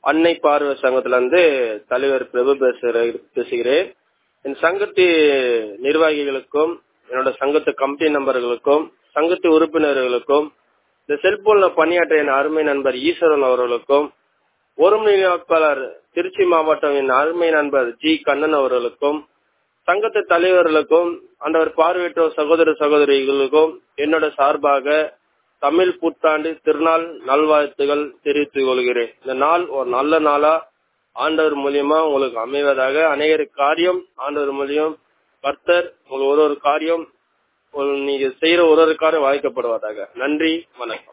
அன்னை பார்வை சங்கத்துல இருந்து தலைவர் பிரபு பேசுகிற பேசுகிறேன் என் சங்கத்து நிர்வாகிகளுக்கும் என்னோட சங்கத்து கமிட்டி நம்பர்களுக்கும் சங்கத்து உறுப்பினர்களுக்கும் இந்த செல்போன்ல பணியாற்ற என் அருமை நண்பர் ஈஸ்வரன் அவர்களுக்கும் ஒருங்கிணைப்பாளர் திருச்சி மாவட்டம் என் அருமை நண்பர் ஜி கண்ணன் அவர்களுக்கும் சங்கத்து தலைவர்களுக்கும் அந்தவர் பார்வையற்றோர் சகோதர சகோதரிகளுக்கும் என்னோட சார்பாக தமிழ் புத்தாண்டு திருநாள் நல்வாழ்த்துகள் தெரிவித்துக் கொள்கிறேன் இந்த நாள் ஒரு நல்ல நாளா ஆண்டவர் மூலியமா உங்களுக்கு அமைவதாக அநேக காரியம் ஆண்டவர் மூலியம் கர்த்தர் உங்களுக்கு ஒரு ஒரு காரியம் நீங்க செய்யற ஒரு ஒரு காரியம் வாய்க்கப்படுவதாக நன்றி வணக்கம்